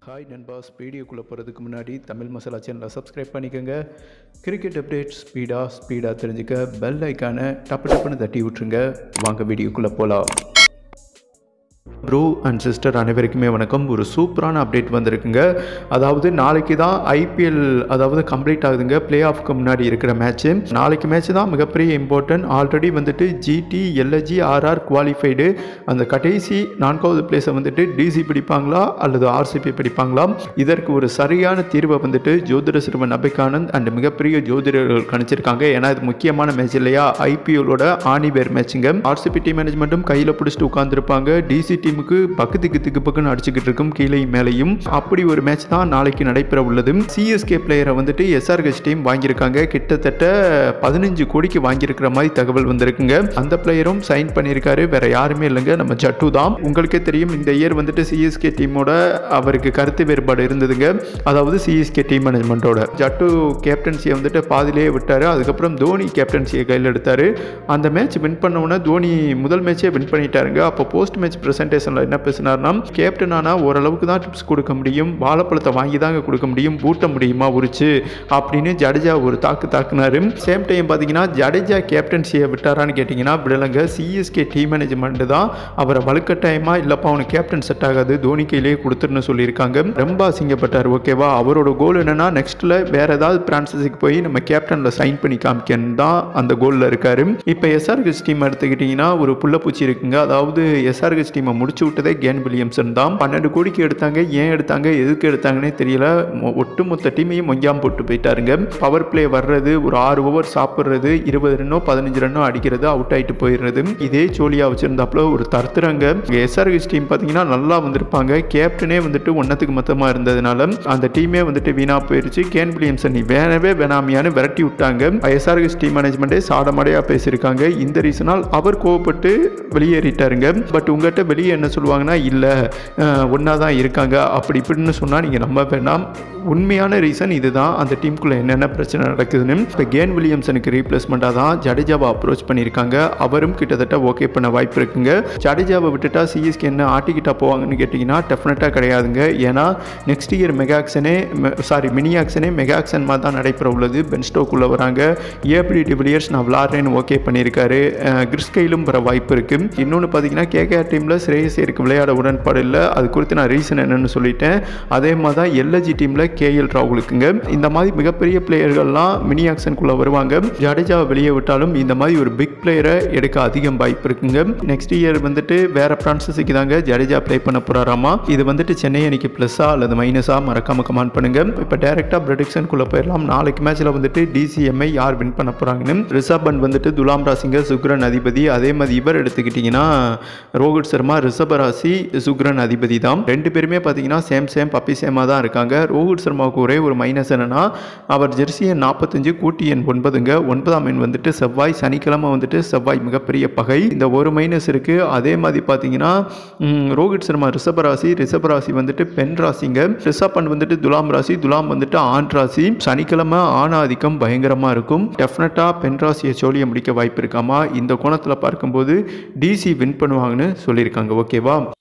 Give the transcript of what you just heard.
hi நண்பாஸ் வீடியோக்குள்ளே போகிறதுக்கு முன்னாடி தமிழ் மசாலா சேனலை சப்ஸ்கிரைப் பண்ணிக்கோங்க கிரிக்கெட் அப்டேட் ஸ்பீடாக ஸ்பீடாக தெரிஞ்சுக்க பெல் ஐக்கானை டப்பு டப்புன்னு தட்டி விட்ருங்க வாங்க வீடியோக்குள்ளே போகலாம் ப்ரோ அண்ட் சிஸ்டர் அனைவருக்குமே வணக்கம் ஒரு சூப்பரான அப்டேட் வந்திருக்குங்க அதாவது நாளைக்கு தான் ஐபிஎல் அதாவது கம்ப்ளீட் ஆகுதுங்க பிளே ஆஃப்க்கு முன்னாடி இருக்கிற மேட்ச்சு நாளைக்கு மேட்ச் தான் மிகப்பெரிய இம்பார்ட்டன்ட் ஆல்ரெடி வந்துட்டு ஜிடி எல்எஜி ஆர்ஆர் குவாலிஃபைடு அந்த கடைசி நான்காவது பிளேஸை வந்துட்டு டிசி பிடிப்பாங்களா அல்லது ஆர்சிபி பிடிப்பாங்களா இதற்கு ஒரு சரியான தீர்வை வந்துட்டு ஜோதிட சிறுவன் அபிகானந்த் அண்ட் மிகப்பெரிய ஜோதிடர்கள் கணிச்சிருக்காங்க ஏன்னா இது முக்கியமான மேட்ச் இல்லையா ஐபிஎல்லோட ஆணிவேர் மேட்சுங்க ஆர்சிபி டீம் மேனேஜ்மெண்ட்டும் கையில் பிடிச்சிட்டு உட்காந்துருப்பாங்க டிசி டீமுக்கு பக்கத்துக்கு திக்கு பக்குன்னு அடிச்சுக்கிட்டு இருக்கும் கீழே மேலையும் அப்படி ஒரு மேட்ச் தான் நாளைக்கு நடைபெற உள்ளது சிஎஸ்கே பிளேயரை வந்துட்டு எஸ்ஆர்ஹெச் டீம் வாங்கியிருக்காங்க கிட்டத்தட்ட பதினஞ்சு கோடிக்கு வாங்கியிருக்கிற மாதிரி தகவல் வந்திருக்குங்க அந்த பிளேயரும் சைன் பண்ணியிருக்காரு வேற யாருமே இல்லைங்க நம்ம ஜட்டு தான் உங்களுக்கே தெரியும் இந்த இயர் வந்துட்டு சிஎஸ்கே டீமோட அவருக்கு கருத்து வேறுபாடு இருந்ததுங்க அதாவது சிஎஸ்கே டீம் மேனேஜ்மெண்ட்டோட ஜட்டு கேப்டன்சியை வந்துட்டு பாதிலேயே விட்டார் அதுக்கப்புறம் தோனி கேப்டன்சியை கையில் எடுத்தார் அந்த மேட்ச் வின் பண்ண உடனே தோனி முதல் மேட்சே வின் பண்ணிட்டாருங்க அப்போ போஸ்ட் மேட்ச் ப்ரெசன்டேஷனில் என்ன பேசினார்னா கேப்டன் ஆனால் ஓரளவுக்கு தான் டிப்ஸ் கொடுக்க முடியும் வாழைப்பழத்தை வாங்கி தாங்க கொடுக்க முடியும் பூட்ட முடியுமா உரிச்சு அப்படின்னு ஜடேஜா ஒரு தாக்கு தாக்குனாரு சேம் டைம் பார்த்தீங்கன்னா ஜடேஜா கேப்டன்சியை விட்டாரான்னு கேட்டிங்கன்னா விடலைங்க சிஎஸ்கே டீம் மேனேஜ்மெண்ட் தான் அவரை வலுக்கட்டாயமாக இல்லைப்பா அவனுக்கு கேப்டன் செட் ஆகாது தோனி கையிலேயே கொடுத்துருன்னு சொல்லியிருக்காங்க ரொம்ப அசிங்கப்பட்டார் ஓகேவா அவரோட கோல் என்னன்னா நெக்ஸ்ட்டில் வேற ஏதாவது பிரான்சஸுக்கு போய் நம்ம கேப்டனில் சைன் பண்ணி காமிக்கணும் தான் அந்த கோலில் இருக்காரு இப்போ எஸ்ஆர்ஹெச் டீம் எடுத்துக்கிட்டிங்கன்னா ஒரு புள்ளப்பூச்சி இருக்குங்க அதாவது எஸ்ஆர்ஹெச் டீமை முடிச்சு விட்டதே கேன் வில்லியம்சன் தான் பன்னெண்டு கோடிக்கு எடுத்தாங்க ஏன் எடுத்தாங்க எதுக்கு எடுத்தாங்கன்னே தெரியல மொ- ஒட்டுமொத்த டீமையும் மொஞ்சாம் போட்டு போயிட்டாருங்க பவர் பிளே வர்றது ஒரு ஆறு ஓவர் சாப்பிட்றது இருபது ரன்னோ பதினஞ்சு ரன்னோ அடிக்கிறது அவுட் ஆயிட்டு போயிடுறது இதே ஜோலியாக வச்சிருந்தாப்புல ஒரு தருத்துறாங்க எஸ்ஆர்ஹெச் டீம் பார்த்தீங்கன்னா நல்லா வந்திருப்பாங்க கேப்டனே வந்துட்டு ஒன்னத்துக்கு மொத்தமாக இருந்ததுனால அந்த டீமே வந்துட்டு வீணா போயிருச்சு கேன் வில்லியம்சன் நீ வேணவே வேணாமியான்னு விரட்டி விட்டாங்க எஸ்ஆர்ஹெச் டீம் மேனேஜ்மெண்ட்டே சாடமடையாக பேசியிருக்காங்க இந்த ரீசனால் அவர் கோவப்பட்டு வெளியேறிட்டாருங்க பட் உங்கள்கிட்ட வெளியே என்ன சொல்லுவாங்கன்னா இல்லை ஒன்றா தான் இருக்காங்க அப்படி இப்படின்னு சொன்னால் நீங்கள் நம்ப வேண்டாம் உண்மையான ரீசன் இதுதான் அந்த டீமுக்குள்ளே என்னென்ன பிரச்சனை நடக்குதுன்னு இப்போ கேன் வில்லியம்சனுக்கு ரீப்ளேஸ்மெண்ட்டாக தான் ஜடேஜாவை அப்ரோச் பண்ணியிருக்காங்க அவரும் கிட்டத்தட்ட ஓகே பண்ண வாய்ப்பு இருக்குங்க ஜடேஜாவை விட்டுட்டா சிஎஸ்கே என்ன ஆட்டிக்கிட்டா போவாங்கன்னு கேட்டிங்கன்னா டெஃபினட்டாக கிடையாதுங்க ஏன்னா நெக்ஸ்ட் இயர் மெகாக்சனே சாரி மினி ஆக்சனே மெகாக்சன் மாதிரி தான் நடைபெற உள்ளது பென் ஸ்டோக்குள்ளே வராங்க ஏபிடி டிவிலியர்ஸ் நான் விளாட்றேன்னு ஓகே பண்ணியிருக்காரு கிறிஸ்கைலும் வர வாய்ப்பு இருக்குது இன்னொன்று பார்த்தீங்கன்னா கேகேஆர் டீமில் ஸ்ரேயஸ் இருக்கு விளையாட உடன்பாடு இல்லை அது குறித்து நான் ரீசன் என்னன்னு சொல்லிட்டேன் அதே மாதிரி தான் எல்எஜி டீமில் கேஎல் ராகுலுக்குங்க இந்த மாதிரி மிகப்பெரிய பிளேயர்கள்லாம் மினி ஆக்ஷனுக்குள்ளே வருவாங்க ஜடேஜாவை வெளியே விட்டாலும் இந்த மாதிரி ஒரு பிக் பிளேயரை எடுக்க அதிகம் வாய்ப்பு இருக்குங்க நெக்ஸ்ட் இயர் வந்துட்டு வேற பிரான்சஸுக்கு தாங்க ஜடேஜா ப்ளே பண்ண போறாராமா இது வந்துட்டு சென்னை அணிக்கு ப்ளஸ்ஸா அல்லது மைனஸா மறக்காம கமெண்ட் பண்ணுங்க இப்போ டேரக்டா ப்ரொடிக்ஷனுக்குள்ள போயிடலாம் நாளைக்கு மேட்ச்ல வந்துட்டு டிசிஎம்ஐ யார் வின் பண்ண போறாங்கன்னு ரிஷப் பண்ட் வந்துட்டு துலாம் ராசிங்க சுக்ரன் அதிபதி அதே மாதிரி இவர் எடுத்துக்கிட்டிங்கன்னா ரோஹித் சர்மா ரிஷப ராசி சுக்ரன் அதிபதி தான் ரெண்டு பேருமே பார்த்தீங்கன்னா சேம் சேம் பப்பி சேமாக தான் இருக்காங்க ரோஹித் சர்மாவுக்கு ஒரே ஒரு மைனஸ் என்னன்னா அவர் ஜெர்சி எண் நாற்பத்தஞ்சு கூட்டி எண் ஒன்பதுங்க ஒன்பதாம் எண் வந்துட்டு செவ்வாய் சனிக்கிழமை வந்துட்டு செவ்வாய் மிகப்பெரிய பகை இந்த ஒரு மைனஸ் இருக்குது அதே மாதிரி பார்த்தீங்கன்னா ம், ரோஹித் சர்மா ரிஷபராசி ரிஷபராசி வந்துட்டு பெண் ராசிங்க ரிஷப் பண்ட் வந்துட்டு துலாம் ராசி துலாம் வந்துட்டு ஆண் ராசி சனிக்கிழமை ஆணாதிக்கம் பயங்கரமாக இருக்கும் டெஃபினட்டாக பெண் ராசியை சோழியை முடிக்க வாய்ப்பு இருக்காமா இந்த கோணத்தில் பார்க்கும்போது டிசி வின் பண்ணுவாங்கன்னு சொல்லியிருக்காங்க ஓகேவா